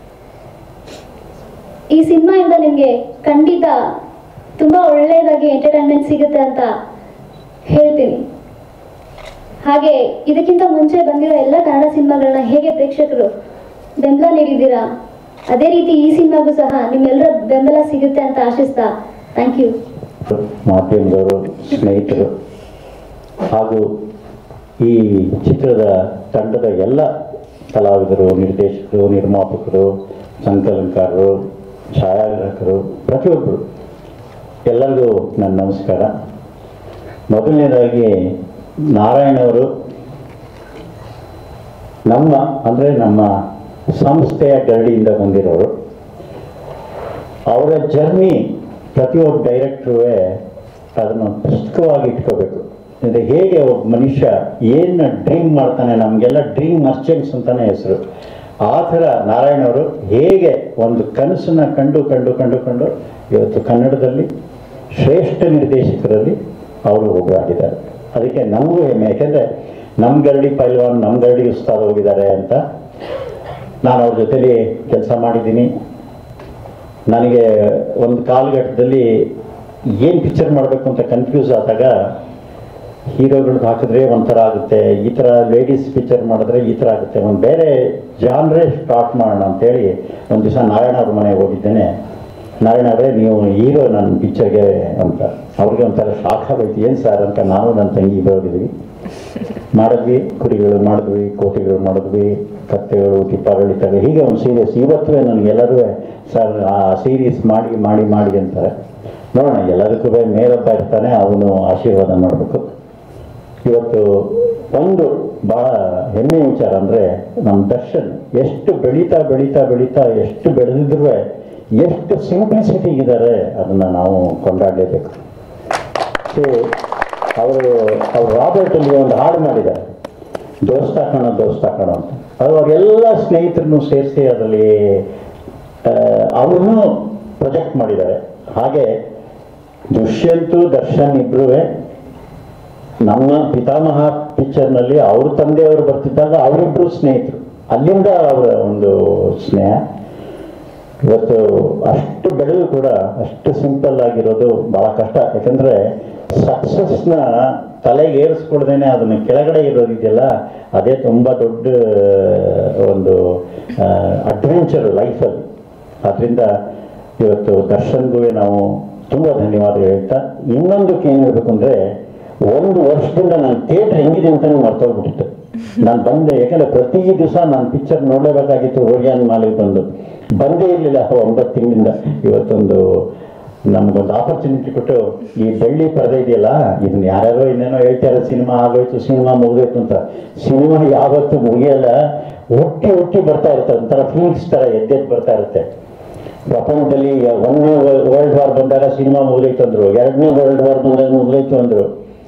ಈ ಸಿನಿಮಾಯಿಂದ ನಿಮಗೆ ಖಂಡಿತ ತುಂಬ ಒಳ್ಳೆಯದಾಗಿ ಎಂಟರ್ಟೈನ್ಮೆಂಟ್ ಸಿಗುತ್ತೆ ಅಂತ ಹೇಳ್ತೀನಿ ಹಾಗೆ ಇದಕ್ಕಿಂತ ಮುಂಚೆ ಬಂದಿರೋ ಎಲ್ಲ ಕನ್ನಡ ಸಿನಿಮಾಗಳನ್ನ ಹೇಗೆ ಪ್ರೇಕ್ಷಕರು ಬೆಂಬಲ ನೀಡಿದ್ದೀರಾ ಅದೇ ರೀತಿ ಈ ಸಿನಿಮಾಗೂ ಸಹ ನಿಮ್ಮೆಲ್ಲರ ಬೆಂಬಲ ಸಿಗುತ್ತೆ ಅಂತ ಆಶಿಸ್ತಾ ಥ್ಯಾಂಕ್ ಯು ಮಾಧ್ಯಮದವರು ಸ್ನೇಹಿತರು ಹಾಗೂ ಈ ಚಿತ್ರದ ತಂಡದ ಎಲ್ಲ ಕಲಾವಿದರು ನಿರ್ದೇಶಕರು ನಿರ್ಮಾಪಕರು ಸಂಕಲನಕಾರರು ಛಾಯಾಗ್ರಾಹಕರು ಪ್ರತಿಯೊಬ್ಬರು ಎಲ್ಲರಿಗೂ ನನ್ನ ನಮಸ್ಕಾರ ಮೊದಲನೇದಾಗಿ ನಾರಾಯಣ್ ಅವರು ನಮ್ಮ ಅಂದರೆ ನಮ್ಮ ಸಂಸ್ಥೆಯ ಗರಡಿಯಿಂದ ಬಂದಿರೋರು ಅವರ ಜರ್ನಿ ಪ್ರತಿಯೊಬ್ಬ ಡೈರೆಕ್ಟ್ರೂ ಅದನ್ನು ಪುಸ್ತಕವಾಗಿ ಇಟ್ಕೋಬೇಕು ಅಂದರೆ ಹೇಗೆ ಒಬ್ಬ ಮನುಷ್ಯ ಏನು ಡ್ರೀಮ್ ಮಾಡ್ತಾನೆ ನಮಗೆಲ್ಲ ಡ್ರೀಮ್ ಮರ್ಚೆಂಟ್ಸ್ ಅಂತಾನೆ ಹೆಸರು ಆ ಥರ ನಾರಾಯಣ್ ಅವರು ಹೇಗೆ ಒಂದು ಕನಸನ್ನ ಕಂಡು ಕಂಡು ಕಂಡು ಕಂಡು ಇವತ್ತು ಕನ್ನಡದಲ್ಲಿ ಶ್ರೇಷ್ಠ ನಿರ್ದೇಶಕರಲ್ಲಿ ಅವರು ಒಬ್ಬರಾಗಿದ್ದಾರೆ ಅದಕ್ಕೆ ನಮಗೂ ಹೆಮ್ಮೆ ಯಾಕೆಂದರೆ ನಮ್ಮ ಗರಡಿ ಪೈಲ್ವಾನ್ ನಮ್ಮ ಗರಡಿ ಉಸ್ತಾದ್ ಹೋಗಿದ್ದಾರೆ ಅಂತ ನಾನು ಅವ್ರ ಜೊತೆಲಿ ಕೆಲಸ ಮಾಡಿದ್ದೀನಿ ನನಗೆ ಒಂದು ಕಾಲಘಟ್ಟದಲ್ಲಿ ಏನು ಪಿಕ್ಚರ್ ಮಾಡಬೇಕು ಅಂತ ಕನ್ಫ್ಯೂಸ್ ಆದಾಗ ಹೀರೋಗಳ್ದು ಹಾಕಿದ್ರೆ ಒಂಥರ ಆಗುತ್ತೆ ಈ ಥರ ಲೇಡೀಸ್ ಪಿಕ್ಚರ್ ಮಾಡಿದ್ರೆ ಈ ಥರ ಆಗುತ್ತೆ ಒಂದು ಬೇರೆ ಜಾನ್ರೇ ಸ್ಟಾರ್ಟ್ ಮಾಡೋಣ ಅಂತೇಳಿ ಒಂದು ದಿವಸ ನಾರಾಯಣ ಅವ್ರ ಮನೆಗೆ ಹೋಗಿದ್ದೇನೆ ನಾರಾಯಣ ಅವರೇ ನೀವು ಹೀರೋ ನನ್ನ ಪಿಕ್ಚರ್ಗೆ ಅಂತ ಅವ್ರಿಗೆ ಒಂಥರ ಶಾಕ್ ಆಗೋಯ್ತು ಏನು ಸರ್ ಅಂತ ನಾನು ನನ್ನ ತಂಗಿ ಹೋಗಿದ್ವಿ ಮಾಡಿದ್ವಿ ಕುರಿಗಳು ಮಾಡಿದ್ವಿ ಕೋಟಿಗಳು ಮಾಡಿದ್ವಿ ಕತ್ತೆಗಳು ತಿಪ್ಪಾಗಳು ತಲೆ ಹೀಗೆ ಒಂದು ಸೀರೀಸ್ ಇವತ್ತು ನನಗೆಲ್ಲರೂ ಸರ್ ಆ ಸೀರೀಸ್ ಮಾಡಿ ಮಾಡಿ ಮಾಡಿ ಅಂತಾರೆ ನೋಡೋಣ ಎಲ್ಲದಕ್ಕೂ ಮೇಲೊಬ್ಬ ಇರ್ತಾನೆ ಅವನು ಆಶೀರ್ವಾದ ಮಾಡಬೇಕು ಇವತ್ತು ಒಂದು ಭಾಳ ಹೆಮ್ಮೆ ವಿಚಾರ ಅಂದರೆ ನಮ್ಮ ದರ್ಶನ್ ಎಷ್ಟು ಬೆಳೀತಾ ಬೆಳೀತಾ ಬೆಳೀತಾ ಎಷ್ಟು ಬೆಳೆದಿದ್ರು ಎಷ್ಟು ಸಿಂಪ್ಲಿಸಿಟಿ ಇದ್ದಾರೆ ಅದನ್ನು ನಾವು ಕೊಂಡಾಡಲೇಬೇಕು ಸೊ ಅವರು ಅವರು ರಾಬರ್ಟಲ್ಲಿ ಒಂದು ಹಾಡು ಮಾಡಿದ್ದಾರೆ ದೋಸ್ತ ಕಣ ದೋಸ್ತ ಕಣ ಅಂತ ಅದು ಅವರೆಲ್ಲ ಸ್ನೇಹಿತರನ್ನು ಸೇರಿಸಿ ಅದರಲ್ಲಿ ಅವ್ರನ್ನೂ ಪ್ರೊಜೆಕ್ಟ್ ಮಾಡಿದ್ದಾರೆ ಹಾಗೆ ದುಷ್ಯಂತು ದರ್ಶನ್ ಇಬ್ಬರೂ ನಮ್ಮ ಪಿತಾಮಹ ಪಿಕ್ಚರ್ನಲ್ಲಿ ಅವ್ರ ತಂದೆಯವರು ಬರ್ತಿದ್ದಾಗ ಅವರಿಬ್ಬರು ಸ್ನೇಹಿತರು ಅಲ್ಲಿಂದ ಅವರ ಒಂದು ಸ್ನೇಹ ಇವತ್ತು ಅಷ್ಟು ಬೆಳೆದು ಕೂಡ ಅಷ್ಟು ಸಿಂಪಲ್ ಆಗಿರೋದು ಬಹಳ ಕಷ್ಟ ಯಾಕಂದ್ರೆ ಸಕ್ಸಸ್ನ ತಲೆಗೆ ಏರಿಸ್ಕೊಳ್ದೇನೆ ಅದನ್ನ ಕೆಳಗಡೆ ಇರೋದಿದೆಯಲ್ಲ ಅದೇ ತುಂಬ ದೊಡ್ಡ ಒಂದು ಅಡ್ವೆಂಚರ್ ಲೈಫಲ್ಲಿ ಅದರಿಂದ ಇವತ್ತು ದರ್ಶನ್ಗೂ ನಾವು ತುಂಬ ಧನ್ಯವಾದ ಹೇಳ್ತಾ ಇನ್ನೊಂದಕ್ಕೆ ಏನು ಹೇಳ್ಬೇಕು ಅಂದರೆ ಒಂದು ವರ್ಷದಿಂದ ನಾನು ಥಿಯೇಟ್ರ್ ಹೆಂಗಿದೆ ಅಂತಲೇ ಮರ್ತೋಗ್ಬಿಟ್ಟಿತ್ತು ನಾನು ಬಂದೆ ಯಾಕಂದ್ರೆ ಪ್ರತಿ ದಿವಸ ನಾನು ಪಿಕ್ಚರ್ ನೋಡಲೇಬೇಕಾಗಿತ್ತು ಓರಿಯಾನ್ ಮಾಲಿಗೆ ಬಂದು ಬಂದೇ ಇರಲಿಲ್ಲ ಒಂಬತ್ತು ತಿಂಗಳಿಂದ ಇವತ್ತೊಂದು ನಮಗೊಂದು ಆಪರ್ಚುನಿಟಿ ಕೊಟ್ಟು ಈ ಬೆಳ್ಳಿ ಪರದೆ ಇದೆಯಲ್ಲ ಇದನ್ನ ಯಾರ್ಯಾರೋ ಇನ್ನೇನೋ ಹೇಳ್ತಾರೆ ಸಿನಿಮಾ ಆಗೋಯ್ತು ಸಿನಿಮಾ ಮುಗಿದೋಯ್ತು ಅಂತ ಸಿನಿಮಾ ಯಾವತ್ತೂ ಮುಗಿಯಲ್ಲ ಹುಟ್ಟಿ ಹುಟ್ಟಿ ಬರ್ತಾ ಇರುತ್ತೆ ಒಂಥರ ಫೀಲ್ಸ್ ಥರ ಎದ್ದೆದ್ದು ಬರ್ತಾ ಇರುತ್ತೆ ಪ್ರಪಂಚದಲ್ಲಿ ಒಂದನೇ ವರ್ಲ್ಡ್ ವಾರ್ ಬಂದಾಗ ಸಿನಿಮಾ ಮುಗಿದೋಯ್ತು ಅಂದ್ರು ಎರಡನೇ ವರ್ಲ್ಡ್ ವಾರ್ ಬಂದಾಗ ಮುಗಿದೋಯ್ತು ಅಂದ್ರು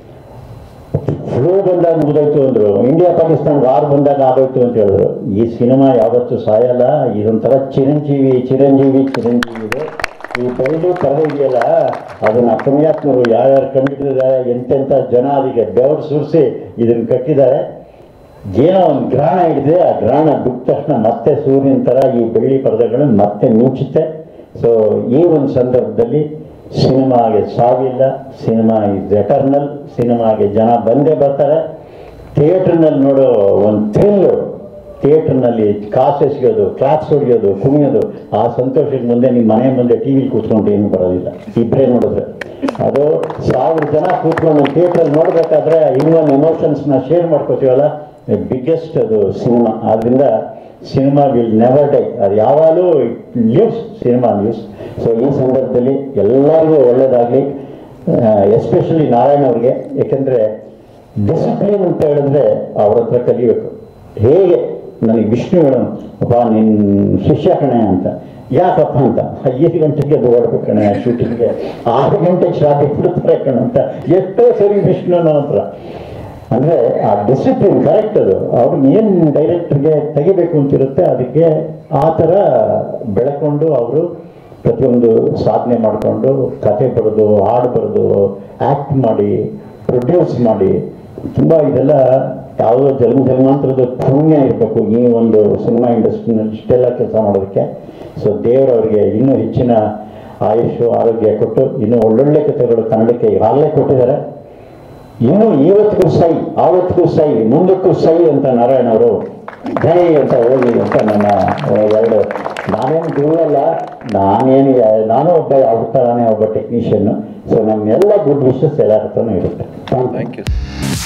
ಫ್ಲೂ ಬಂದಾಗ ಮುಗಿದೋಯ್ತು ಅಂದ್ರು ಇಂಡಿಯಾ ಪಾಕಿಸ್ತಾನ ವಾರ್ ಬಂದಾಗ ಆಗೋಯ್ತು ಅಂತ ಹೇಳಿದ್ರು ಈ ಸಿನಿಮಾ ಯಾವತ್ತೂ ಸಾಯಲ್ಲ ಇದೊಂಥರ ಚಿರಂಜೀವಿ ಚಿರಂಜೀವಿ ಚಿರಂಜೀವಿ ಇದೆ ಈ ಬೆಳ್ಳಿ ಪರದೆ ಇದೆಯಲ್ಲ ಅದನ್ನ ಪುಣ್ಯಾತ್ಮರು ಯಾರ್ಯಾರು ಕಂಡಿದ್ದಾರೆ ಎಂತೆಂಥ ಜನ ಅದಕ್ಕೆ ಬೆವರು ಸುರಿಸಿ ಇದನ್ನ ಕಟ್ಟಿದ್ದಾರೆ ಏನೋ ಒಂದು ಗ್ರಹಣ ಹಿಡಿದ್ರೆ ಆ ಗ್ರಹಣ ಬಿಟ್ಟ ತಕ್ಷಣ ಮತ್ತೆ ಸೂರ್ಯನ ಥರ ಈ ಬೆಳ್ಳಿ ಪರದೆಗಳು ಮತ್ತೆ ಮಿಂಚುತ್ತೆ ಸೊ ಈ ಒಂದು ಸಂದರ್ಭದಲ್ಲಿ ಸಿನಿಮಾಗೆ ಸಾವಿಲ್ಲ ಸಿನಿಮಾ ಇಸ್ ಎಟರ್ನಲ್ ಸಿನಿಮಾಗೆ ಜನ ಬಂದೇ ಬರ್ತಾರೆ ಥಿಯೇಟ್ರ್ನಲ್ಲಿ ನೋಡೋ ಒಂದು ಥ್ರಿಲ್ಲು ಥಿಯೇಟ್ರ್ನಲ್ಲಿ ಕಾಸು ಎಸೆಯೋದು ಕ್ಲಾಪ್ಸ್ ಹೊಡೆಯೋದು ಕುಣಿಯೋದು ಆ ಸಂತೋಷಕ್ಕೆ ಮುಂದೆ ನಿಮ್ಮ ಮನೆ ಮುಂದೆ ಟಿ ವಿಲಿ ಕೂತ್ಕೊಂಡು ಏನು ಬರೋದಿಲ್ಲ ಇಬ್ಬರೇ ನೋಡಿದ್ರೆ ಅದು ಸಾವಿರ ಜನ ಕೂತ್ಕೊಂಡು ಥಿಯೇಟ್ರಲ್ಲಿ ನೋಡಬೇಕಾದ್ರೆ ಇನ್ನೊಂದು ಎಮೋಷನ್ಸ್ನ ಶೇರ್ ಮಾಡ್ಕೋತೀವಲ್ಲ ಬಿಗ್ಗೆಸ್ಟ್ ಅದು ಸಿನಿಮಾ ಆದ್ರಿಂದ ಸಿನಿಮಾ ವಿಲ್ ನೆವರ್ ಡೈ ಅದು ಯಾವಾಗಲೂ ನ್ಯೂಸ್ ಸಿನಿಮಾ ನ್ಯೂಸ್ ಸೊ ಈ ಸಂದರ್ಭದಲ್ಲಿ ಎಲ್ಲರಿಗೂ ಒಳ್ಳೇದಾಗಲಿ ಎಸ್ಪೆಷಲಿ ನಾರಾಯಣ್ ಅವ್ರಿಗೆ ಯಾಕೆಂದರೆ ಡಿಸಿಪ್ಲಿನ್ ಅಂತ ಹೇಳಿದ್ರೆ ಅವ್ರ ಹತ್ರ ಕಲಿಬೇಕು ಹೇಗೆ ನನಗೆ ವಿಷ್ಣು ಹೇಳೋನು ಅಪ್ಪ ನಿನ್ನ ಶಿಷ್ಯ ಕಣೆ ಅಂತ ಯಾಕಪ್ಪ ಅಂತ ಐದು ಗಂಟೆಗೆ ಅದು ಓಡ್ಬೇಕು ಕಣೆ ಶೂಟಿಂಗ್ಗೆ ಆರು ಗಂಟೆಗೆ ಶಾಪಿಗೆ ಬಿಡ್ತಾರೆ ಕಣ ಅಂತ ಎಷ್ಟೋ ಸರಿ ವಿಷ್ಣುನ ಹತ್ರ ಅಂದ್ರೆ ಆ ಡಿಸಿಪ್ಲಿನ್ ಕರೆಕ್ಟ್ ಅದು ಅವ್ರಿಗೆ ಏನು ಡೈರೆಕ್ಟರ್ಗೆ ತೆಗಿಬೇಕು ಅಂತಿರುತ್ತೆ ಅದಕ್ಕೆ ಆ ಥರ ಬೆಳ್ಕೊಂಡು ಅವರು ಪ್ರತಿಯೊಂದು ಸಾಧನೆ ಮಾಡಿಕೊಂಡು ಕತೆ ಬರೆದು ಹಾಡು ಬರೆದು ಆ್ಯಕ್ಟ್ ಮಾಡಿ ಪ್ರೊಡ್ಯೂಸ್ ಮಾಡಿ ತುಂಬ ಇದೆಲ್ಲ ಯಾವುದೋ ಜನ್ಮ ಜನ್ಮಾಂತರದ ಪುಣ್ಯ ಇರಬೇಕು ಈ ಒಂದು ಸಿನಿಮಾ ಇಂಡಸ್ಟ್ರಿನಲ್ಲಿ ಇಷ್ಟೆಲ್ಲ ಕೆಲಸ ಮಾಡೋದಕ್ಕೆ ಸೊ ದೇವರವರಿಗೆ ಇನ್ನೂ ಹೆಚ್ಚಿನ ಆಯುಷು ಆರೋಗ್ಯ ಕೊಟ್ಟು ಇನ್ನೂ ಒಳ್ಳೊಳ್ಳೆ ಕಥೆಗಳು ಕನ್ನಡಕ್ಕೆ ಈಗಾಗಲೇ ಕೊಟ್ಟಿದ್ದಾರೆ ಇನ್ನು ಇವತ್ತಿಗೂ ಸೈ ಆವತ್ತಿಗೂ ಸೈ ಮುಂದಕ್ಕೂ ಸೈ ಅಂತ ನಾರಾಯಣ ಅವರು ಜೈ ಅಂತ ಹೋಗಿ ಅಂತ ನನ್ನ ಎರಡು ನಾನೇನು ಗುರುವಲ್ಲ ನಾನೇನು ನಾನು ಒಬ್ಬ ಯಾವ ಥರನೇ ಒಬ್ಬ ಟೆಕ್ನಿಷಿಯನ್ ಸೊ ನಮ್ಮೆಲ್ಲ ಗುಡ್ ವಿಶಸ್ ಎಲ್ಲರ ಹತ್ರನೂ ಇರುತ್ತೆ ಥ್ಯಾಂಕ್ ಯು